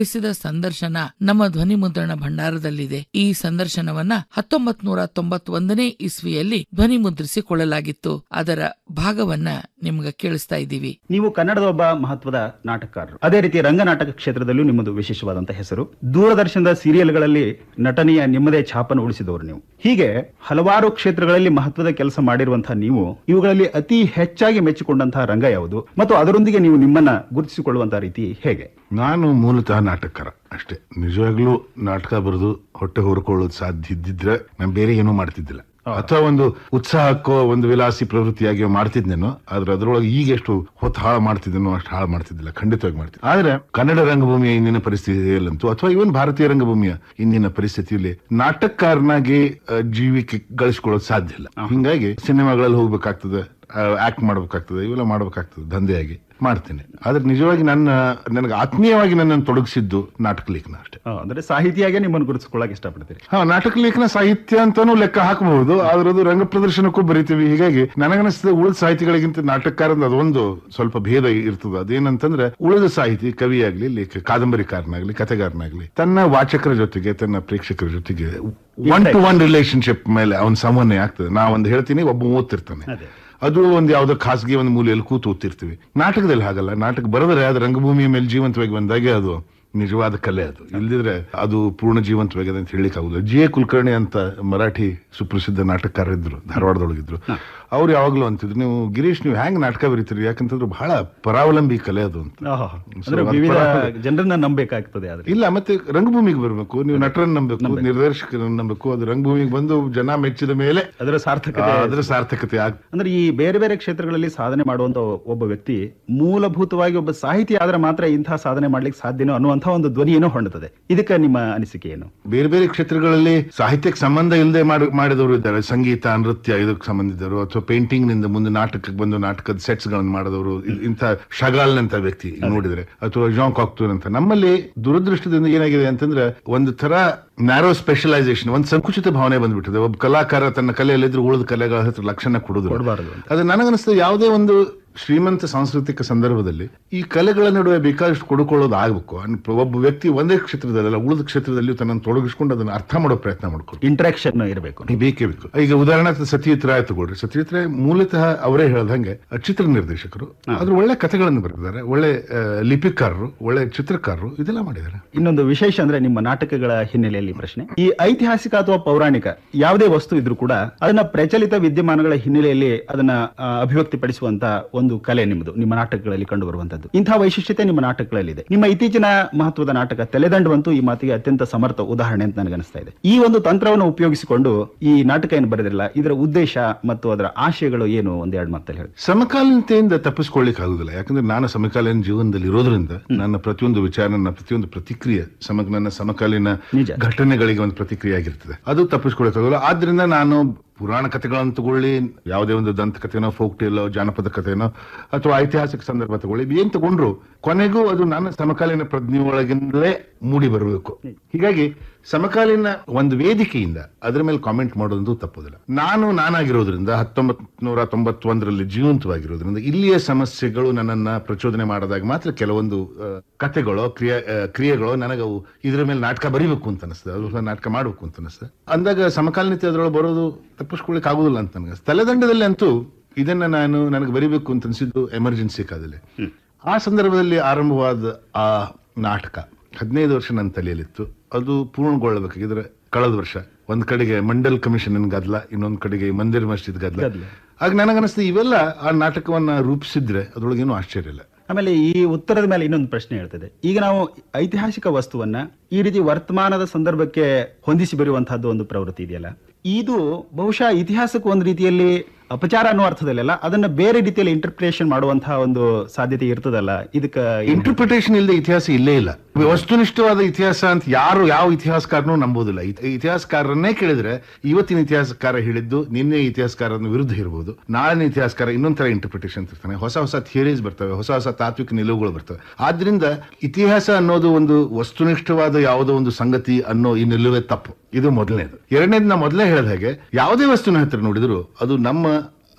ನಡೆಸಿದ ಸಂದರ್ಶನ ನಮ್ಮ ಧ್ವನಿ ಮುದ್ರಣ ಭಂಡಾರದಲ್ಲಿದೆ ಈ ಸಂದರ್ಶನವನ್ನ ಹತ್ತೊಂಬತ್ ನೂರ ತೊಂಬತ್ತೊಂದನೇ ಇಸ್ವಿಯಲ್ಲಿ ಧ್ವನಿ ಮುದ್ರಿಸಿಕೊಳ್ಳಲಾಗಿತ್ತು ಅದರ ಭಾಗವನ್ನ ನಿಮ್ಗೆ ಕೇಳಿಸ್ತಾ ಇದ್ದೀವಿ ನೀವು ಕನ್ನಡದ ಒಬ್ಬ ಮಹತ್ವದ ನಾಟಕಕಾರರು ಅದೇ ರೀತಿ ರಂಗನಾಟಕ ಕ್ಷೇತ್ರದಲ್ಲೂ ನಿಮ್ಮದು ವಿಶೇಷವಾದಂತಹ ಹೆಸರು ದೂರದರ್ಶನದ ಸೀರಿಯಲ್ಗಳಲ್ಲಿ ನಟನೆಯ ನಿಮ್ಮದೇ ಛಾಪನ್ನು ಉಳಿಸಿದವರು ನೀವು ಹೀಗೆ ಹಲವಾರು ಕ್ಷೇತ್ರಗಳಲ್ಲಿ ಮಹತ್ವದ ಕೆಲಸ ಮಾಡಿರುವಂತಹ ನೀವು ಇವುಗಳಲ್ಲಿ ಅತಿ ಹೆಚ್ಚಾಗಿ ಮೆಚ್ಚಿಕೊಂಡಂತಹ ರಂಗ ಯಾವುದು ಮತ್ತು ಅದರೊಂದಿಗೆ ನೀವು ನಿಮ್ಮನ್ನ ಗುರುತಿಸಿಕೊಳ್ಳುವಂತಹ ರೀತಿ ಹೇಗೆ ನಾನು ಮೂಲತಃ ನಾಟಕಕಾರ ಅಷ್ಟೇ ನಿಜವಾಗ್ಲೂ ನಾಟಕ ಬರೆದು ಹೊಟ್ಟೆ ಹೊರ್ಕೊಳ್ಳೋದು ಸಾಧ್ಯ ಇದ್ದಿದ್ರೆ ನಾನು ಬೇರೆ ಏನೂ ಮಾಡ್ತಿದ್ದಿಲ್ಲ ಅಥವಾ ಒಂದು ಉತ್ಸಾಹಕ್ಕೋ ಒಂದು ವಿಲಾಸಿ ಪ್ರವೃತ್ತಿಯಾಗಿ ಮಾಡ್ತಿದ್ನೇನೋ ಆದ್ರೆ ಅದರೊಳಗೆ ಈಗ ಎಷ್ಟು ಹೊತ್ತು ಹಾಳು ಮಾಡ್ತಿದ್ದೇನೋ ಅಷ್ಟು ಹಾಳು ಮಾಡ್ತಿದ್ದಿಲ್ಲ ಖಂಡಿತವಾಗಿ ಮಾಡ್ತಿದ್ದೆ ಆದ್ರೆ ಕನ್ನಡ ರಂಗಭೂಮಿಯ ಇಂದಿನ ಪರಿಸ್ಥಿತಿಯಲ್ಲಂತೂ ಅಥವಾ ಇವನ್ ಭಾರತೀಯ ರಂಗಭೂಮಿಯ ಇಂದಿನ ಪರಿಸ್ಥಿತಿಯಲ್ಲಿ ನಾಟಕಕಾರನಾಗಿ ಆ, ಜೀವಿಕೆ ಗಳಿಸ್ಕೊಳ್ಳೋದು ಸಾಧ್ಯ ಇಲ್ಲ ಹಿಂಗಾಗಿ ಸಿನಿಮಾಗಳಲ್ಲಿ ಹೋಗ್ಬೇಕಾಗ್ತದೆ ಆಕ್ಟ್ ಮಾಡ್ಬೇಕಾಗ್ತದೆ ಇವೆಲ್ಲ ಮಾಡ್ಬೇಕಾಗ್ತದೆ ದಂಧೆಯಾಗಿ ಮಾಡ್ತೀನಿ ಆದ್ರೆ ನಿಜವಾಗಿ ನನ್ನ ನನಗೆ ಆತ್ಮೀಯವಾಗಿ ನನ್ನನ್ನು ತೊಡಗಿಸಿದ್ದು ನಾಟಕ ಲೇಖನ ಅಷ್ಟೇ ಆ, ಅಂದ್ರೆ ಸಾಹಿತಿಯಾಗಿ ನಿಮ್ಮನ್ನು ಗುರುತಿಸಿಕೊಳ್ಳಕ್ಕೆ ಇಷ್ಟಪಡ್ತೀರಿ ಹಾ ನಾಟಕ ಲೇಖನ ಸಾಹಿತ್ಯ ಅಂತಾನೂ ಲೆಕ್ಕ ಹಾಕಬಹುದು ಆದ್ರೆ ಅದು ರಂಗ ಪ್ರದರ್ಶನಕ್ಕೂ ಬರಿತೀವಿ ಹೀಗಾಗಿ ನನಗನಿಸ್ತದೆ ಉಳಿದ ಸಾಹಿತಿಗಳಿಗಿಂತ ನಾಟಕಕಾರದ ಅದೊಂದು ಸ್ವಲ್ಪ ಭೇದ ಇರ್ತದೆ ಅದೇನಂತಂದ್ರೆ ಉಳಿದ ಸಾಹಿತಿ ಕವಿಯಾಗ್ಲಿ ಲೇಖ ಕಾದಂಬರಿಕಾರನಾಗ್ಲಿ ಕಥೆಗಾರನಾಗ್ಲಿ ತನ್ನ ವಾಚಕರ ಜೊತೆಗೆ ತನ್ನ ಪ್ರೇಕ್ಷಕರ ಜೊತೆಗೆ ಒನ್ ಟು ಒನ್ ರಿಲೇಶನ್ಶಿಪ್ ಮೇಲೆ ಅವನ್ ಸಮನ್ವಯ ಆಗ್ತದೆ ನಾ ಒಂದು ಹೇಳ್ತೀನಿ ಒಬ್ಬ ಓದ್ತಿರ್ತಾನೆ ಅದೇ. ಅದು ಒಂದು ಯಾವ್ದೋ ಖಾಸಗಿ ಒಂದು ಮೂಲೆಯಲ್ಲಿ ಕೂತು ಓದ್ತಿರ್ತೀವಿ ನಾಟಕದಲ್ಲಿ ಹಾಗಲ್ಲ ನಾಟಕ ಬರೆದ್ರೆ ಅದು ರಂಗಭೂಮಿಯ ಮೇಲೆ ಜೀವಂತವಾಗಿ ಬಂದಾಗೆ ಅದು ನಿಜವಾದ ಕಲೆ ಅದು ಇಲ್ದಿದ್ರೆ ಅದು ಪೂರ್ಣ ಜೀವಂತವಾಗಿದೆ ಅಂತ ಹೇಳಿಕ್ ಆಗುದಿಲ್ಲ ಜಿ ಎ ಕುಲಕರ್ಣಿ ಅಂತ ಮರಾಠಿ ಸುಪ್ರಸಿದ್ಧ ನಾಟಕಕಾರ ಇದ್ರು ಧಾರವಾಡದೊಳಗಿದ್ರು ಅವ್ರು ಯಾವಾಗ್ಲೂ ಅಂತಿದ್ರು ನೀವು ಗಿರೀಶ್ ನೀವು ಹೆಂಗ್ ನಾಟಕ ಬರೀತೀರಿ ಯಾಕಂತಂದ್ರೆ ಬಹಳ ಪರಾವಲಂಬಿ ಕಲೆ ಅದು ಅಂತ ಆಹಾ. ಅಂದ್ರೆ ವಿವಿಧ ಜನರನ್ನ ನಂಬೇಕಾಗ್ತದೆ ಆದ್ರೆ ಇಲ್ಲ ಮತ್ತೆ ರಂಗಭೂಮಿಗೆ ಬರ್ಬೇಕು ನೀವು ನಟರನ್ನ ನಂಬೇಕು ನಿರ್ದೇಶಕರನ್ನ ನಂಬೇಕು ಅದು ರಂಗಭೂಮಿಗೆ ಬಂದು ಜನ ಮೆಚ್ಚಿದ ಮೇಲೆ ಅದರ ಸಾರ್ಥಕತೆ ಅದರ ಸಾರ್ಥಕತೆ ಆಗ್ ಅಂದ್ರೆ ಈ ಬೇರೆ ಬೇರೆ ಕ್ಷೇತ್ರಗಳಲ್ಲಿ ಸಾಧನೆ ಮಾಡುವಂತ ಒಬ್ಬ ವ್ಯಕ್ತಿ ಮೂಲಭೂತವಾಗಿ ಒಬ್ಬ ಸಾಹಿತಿ ಆದ್ರೆ ಮಾತ್ರ ಇಂತಹ ಸಾಧನೆ ಮಾಡ್ಲಿಕ್ಕೆ ಸಾಧ್ಯನೋ ಅನ್ನುವಂತಹ ಒಂದು ಧ್ವನಿಯನ್ನು ಹೊಂದುತ್ತದೆ ಇದಕ್ಕೆ ನಿಮ್ಮ ಅನಿಸಿಕೆ ಏನು ಬೇರೆ ಬೇರೆ ಕ್ಷೇತ್ರಗಳಲ್ಲಿ ಸಾಹಿತ್ಯಕ್ಕೆ ಸಂಬಂಧ ಇಲ್ಲದೆ ಮಾಡಿದವರು ಇದ್ದಾರೆ ಸಂಗೀತ ನೃತ್ಯ ಇದಕ್ಕೆ ಸಂಬಂಧಿಸಿದವರು ಅಥವಾ ಪೇಂಟಿಂಗ್ ನಿಂದ ಮುಂದೆ ನಾಟಕಕ್ಕೆ ಬಂದು ನಾಟಕದ ಸೆಟ್ಸ್ ಗಳನ್ನು ಮಾಡಿದವರು ಇ- ಇಂಥ ಶಗಾಲ್ ಅಂತ ವ್ಯಕ್ತಿ ನೋಡಿದ್ರೆ ಅಥವಾ ಜಾನ್ ಕಾಕ್ಟೂರ್ ಅಂತ ನಮ್ಮಲ್ಲಿ ದುರದೃಷ್ಟದಿಂದ ಏನಾಗಿದೆ ಅಂತಂದ್ರೆ ಒಂದು ತರ ನ್ಯಾರೋ ಸ್ಪೆಷಲೈಸೇಷನ್ ಒಂದು ಸಂಕುಚಿತ ಭಾವನೆ ಬಂದ್ಬಿಟ್ಟಿದೆ ಒಬ್ಬ ಕಲಾಕಾರ ತನ್ನ ಕಲೆಯಲ್ಲಿದ್ರು ಉಳಿದ ಕಲೆಗಳ ಹತ್ರ ಲಕ್ಷಣ ಕೊಡುದು ಕೊಡಬಾರದು ಅಂತ. ಅದು ನನಗನ್ನಿಸ್ತದೆ ಯಾವುದೇ ಒಂದು ಶ್ರೀಮಂತ ಸಾಂಸ್ಕೃತಿಕ ಸಂದರ್ಭದಲ್ಲಿ ಈ ಕಲೆಗಳ ನಡುವೆ ಬೇಕಾದಷ್ಟು ಕೊಡುಕೊಳ್ಳೋದು ಆಗ್ಬೇಕು ಅನ್- ಒಬ್ಬ ವ್ಯಕ್ತಿ ಒಂದೇ ಕ್ಷೇತ್ರದಲ್ಲ ಉಳಿದ ಕ್ಷೇತ್ರದಲ್ಲಿ ತನ್ನನ್ನು ತೊಡಗಿಸ್ಕೊಂಡು ಅದನ್ನು ಅರ್ಥ ಮಾಡೋ ಪ್ರಯತ್ನ ಮಾಡ್ಕೊಂಡು ಇಂಟ್ರಾಕ್ಷನ್ ಇರಬೇಕು ಈ ಬೇಕೇ ಬೇಕು ಈಗ ಉದಾಹರಣೆ ಸತ್ಯಜಿತ್ ರಾಯ್ ತಗೊಳ್ರಿ ಸತ್ಯಜಿತ್ ರಾಯ್ ಮೂಲತಃ ಅವರೇ ಹೇಳ್ದಂಗೆ ಚಿತ್ರ ನಿರ್ದೇಶಕರು ಅದ್ರ ಒಳ್ಳೆ ಕಥೆಗಳನ್ನು ಬರೆದಿದ್ದಾರೆ ಒಳ್ಳೆ ಆ, ಲಿಪಿಕಾರರು ಒಳ್ಳೆ ಚಿತ್ರಕಾರರು ಇದೆಲ್ಲ ಮಾಡಿದ್ದಾರೆ ಇನ್ನೊಂದು ವಿಶೇಷ ಅಂದ್ರೆ ನಿಮ್ಮ ನಾಟಕಗಳ ಹಿನ್ನೆಲೆಯಲ್ಲಿ ಪ್ರಶ್ನೆ ಈ ಐತಿಹಾಸಿಕ ಅಥವಾ ಪೌರಾಣಿಕ ಯಾವುದೇ ವಸ್ತು ಇದ್ರೂ ಕೂಡ ಅದನ್ನ ಪ್ರಚಲಿತ ವಿದ್ಯಮಾನಗಳ ಹಿನ್ನೆಲೆಯಲ್ಲಿ ಅದನ್ನ ಆ, ಅಭಿವ್ಯಕ್ತಿಪಡಿಸುವಂತ ಒಂದು ಕಲೆ ನಿಮ್ಮದು ನಿಮ್ಮ ನಾಟಕಗಳಲ್ಲಿ ಕಂಡು ಬರುವಂತದ್ದು ಇಂತಹ ವೈಶಿಷ್ಟ್ಯತೆ ನಿಮ್ಮ ನಾಟಕಗಳಲ್ಲಿದೆ ನಿಮ್ಮ ಇತ್ತೀಚಿನ ಮಹತ್ವದ ನಾಟಕ ತಲೆದಂಡವಂತೂ ಈ ಮಾತಿಗೆ ಅತ್ಯಂತ ಸಮರ್ಥ ಉದಾಹರಣೆ ಅಂತ ನನಗೆ ಅನಿಸ್ತಾ ಇದೆ ಈ ಒಂದು ತಂತ್ರವನ್ನು ಉಪಯೋಗಿಸಿಕೊಂಡು ಈ ನಾಟಕ ಏನು ಬರೆದಿರಲ್ಲ ಇದರ ಉದ್ದೇಶ ಮತ್ತು ಅದರ ಆಶಯಗಳು ಏನು ಒಂದೆರಡು ಮಾತಲ್ಲಿ ಹೇಳಿ ಸಮಕಾಲೀನತೆಯಿಂದ ತಪ್ಪಿಸ್ಕೊಳ್ಳಿಕ್ ಆಗುದಿಲ್ಲ ಯಾಕಂದ್ರೆ ನಾನು ಸಮಕಾಲೀನ ಜೀವನದಲ್ಲಿ ಇರೋದ್ರಿಂದ ನನ್ನ ಪ್ರತಿಯೊಂದು ವಿಚಾರ ನನ್ನ ಪ್ರತಿಯೊಂದು ಪ್ರತಿಕ್ರಿಯೆ ಸಮ ನನ್ನ ಸಮಕಾಲೀನ ನಿಜ. ಘಟನೆಗಳಿಗೆ ಒಂದು ಪ್ರತಿಕ್ರಿಯೆ ಆಗಿರ್ತದೆ ಅದು ತಪ್ಪಿಸ್ಕೊಳ್ಳಿಕ್ ಆಗೋಲ್ಲ ಆದ್ರಿಂದ ನಾನು ಪುರಾಣ ಕಥೆಗಳನ್ನು ತಗೊಳ್ಳಿ ಯಾವುದೇ ಒಂದು ದಂತಕಥೆನೋ ಫೋಕ್ ಟೇಲೋ ಜಾನಪದ ಕಥೆನೋ ಅಥವಾ ಐತಿಹಾಸಿಕ ಸಂದರ್ಭ ತಗೊಳ್ಳಿ ಏನ್ ತಗೊಂಡ್ರು ಕೊನೆಗೂ ಅದು ನನ್ನ ಸಮಕಾಲೀನ ಪ್ರಜ್ಞೆಯೊಳಗಿಂದಲೇ ಮೂಡಿ ಬರಬೇಕು ಹೀಗಾಗಿ ಸಮಕಾಲೀನ ಒಂದು ವೇದಿಕೆಯಿಂದ ಅದರ ಮೇಲೆ ಕಾಮೆಂಟ್ ಮಾಡೋದು ತಪ್ಪೋದಿಲ್ಲ ನಾನು ನಾನಾಗಿರೋದ್ರಿಂದ ಹತ್ತೊಂಬತ್ ನೂರ ತೊಂಬತ್ತೊಂದರಲ್ಲಿ ಜೀವಂತವಾಗಿರೋದ್ರಿಂದ ಇಲ್ಲಿಯ ಸಮಸ್ಯೆಗಳು ನನ್ನನ್ನ ಪ್ರಚೋದನೆ ಮಾಡಿದಾಗ ಮಾತ್ರ ಕೆಲವೊಂದು ಆ, ಕಥೆಗಳೋ ಕ್ರಿಯೆ ಆ, ಕ್ರಿಯೆಗಳೋ ನನಗವು ಇದರ ಮೇಲೆ ನಾಟಕ ಬರೀಬೇಕು ಅಂತ ಅನಿಸ್ತದೆ ಅದು ನಾಟಕ ಮಾಡಬೇಕು ಅಂತ ಅನಿಸ್ತದೆ ಅಂದಾಗ ಸಮಕಾಲೀನತೆ ಅದರೊಳಗೆ ಬರೋದು ತಪ್ಪಿಸ್ಕೊಳ್ಳಿಕ್ ಆಗುದಿಲ್ಲ ಅಂತ ನನಗೆ ತಲೆದಂಡದಲ್ಲಿ ಅಂತೂ ಇದನ್ನ ನಾನು ನನಗೆ ಬರಿಬೇಕು ಅಂತ ಅನಿಸಿದ್ದು ಎಮರ್ಜೆನ್ಸಿ ಕಾಲದಲ್ಲಿ ಆ ಸಂದರ್ಭದಲ್ಲಿ ಆರಂಭವಾದ ಆ ನಾಟಕ ಹದಿನೈದು ವರ್ಷ ನನ್ನ ತಲೆಯಲ್ಲಿತ್ತು ಅದು ಪೂರ್ಣಗೊಳ್ಳಬೇಕಾಗಿದ್ರೆ ಕಳೆದ ವರ್ಷ ಒಂದ್ ಕಡೆಗೆ ಮಂಡಲ್ ಕಮಿಷನ್ ಗದ್ದಲ ಇನ್ನೊಂದ್ ಕಡೆಗೆ ಮಂದಿರ್ ಮಸ್ಜಿದ್ ಗದ್ದಲ ಗದ್ದಲ. ಆಗ ನನಗನ್ನಿಸ್ತು ಇವೆಲ್ಲ ಆ ನಾಟಕವನ್ನ ರೂಪಿಸಿದ್ರೆ ಅದ್ರೊಳಗೇನು ಆಶ್ಚರ್ಯ ಇಲ್ಲ ಆಮೇಲೆ ಈ ಉತ್ತರದ ಮೇಲೆ ಇನ್ನೊಂದು ಪ್ರಶ್ನೆ ಹೇಳ್ತದೆ ಈಗ ನಾವು ಐತಿಹಾಸಿಕ ವಸ್ತುವನ್ನ ಈ ರೀತಿ ವರ್ತಮಾನದ ಸಂದರ್ಭಕ್ಕೆ ಹೊಂದಿಸಿ ಬರೆಯುವಂತಹದ್ದು ಒಂದು ಪ್ರವೃತ್ತಿ ಇದೆಯಲ್ಲ ಇದು ಬಹುಶಃ ಇತಿಹಾಸಕ್ಕೆ ಒಂದು ರೀತಿಯಲ್ಲಿ ಅಪಚಾರ ಅನ್ನೋ ಅರ್ಥದಲ್ಲೆಲ್ಲ ಅದನ್ನ ಬೇರೆ ರೀತಿಯಲ್ಲಿ ಇಂಟರ್ಪ್ರಿಟೇಷನ್ ಮಾಡುವಂತಹ ಒಂದು ಸಾಧ್ಯತೆ ಇರ್ತದಲ್ಲ ಇದಕ್ಕೆ ಇಂಟರ್ಪ್ರಿಟೇಷನ್ ಇಲ್ಲದೆ ಇತಿಹಾಸ ಇಲ್ಲೇ ಇಲ್ಲ ವಸ್ತುನಿಷ್ಠವಾದ ಇತಿಹಾಸ ಅಂತ ಯಾರು ಯಾವ ಇತಿಹಾಸಕಾರನೂ ನಂಬೋದಿಲ್ಲ ಇತ್- ಇತಿಹಾಸಕಾರರನ್ನೇ ಕೇಳಿದ್ರೆ ಇವತ್ತಿನ ಇತಿಹಾಸಕಾರ ಹೇಳಿದ್ದು ನಿನ್ನೆ ಇತಿಹಾಸಕಾರನ ವಿರುದ್ಧ ಇರಬಹುದು ನಾಳಿನ ಇತಿಹಾಸಕಾರ ಇನ್ನೊಂದ್ ತರ ಇಂಟರ್ಪ್ರಿಟೇಷನ್ ಇರ್ತಾನೆ ಹೊಸ ಹೊಸ ಥಿಯರೀಸ್ ಬರ್ತವೆ ಹೊಸ ಹೊಸ ತಾತ್ವಿಕ ನಿಲುವುಗಳು ಬರ್ತವೆ ಆದ್ರಿಂದ ಇತಿಹಾಸ ಅನ್ನೋದು ಒಂದು ವಸ್ತುನಿಷ್ಠವಾದ ಯಾವುದೋ ಒಂದು ಸಂಗತಿ ಅನ್ನೋ ಈ ನಿಲುವೇ ತಪ್ಪು ಇದು ಮೊದಲನೇದು ಎರಡನೇದು ನಾ ಮೊದಲೇ ಹೇಳಿದ ಹಾಗೆ ಯಾವುದೇ ವಸ್ತುನ ಹತ್ರ ನೋಡಿದ್ರು ಅದು ನಮ್ಮ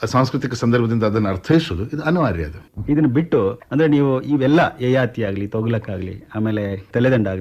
ಸಾಂಸ್ಕೃತಿಕ ಸಂದರ್ಭದಿಂದ ಅದನ್ನು ಅರ್ಥೈಸೋದು ಇದು ಅನಿವಾರ್ಯ ಅದು ಇದನ್ನ ಬಿಟ್ಟು ಅಂದ್ರೆ ನೀವು ಇವೆಲ್ಲ ಯಯಾತಿ ಆಗ್ಲಿ ತೊಗಲಕ್ ಆಗ್ಲಿ ಆಮೇಲೆ ತಲೆದಂಡ ಆಗ್ಲಿ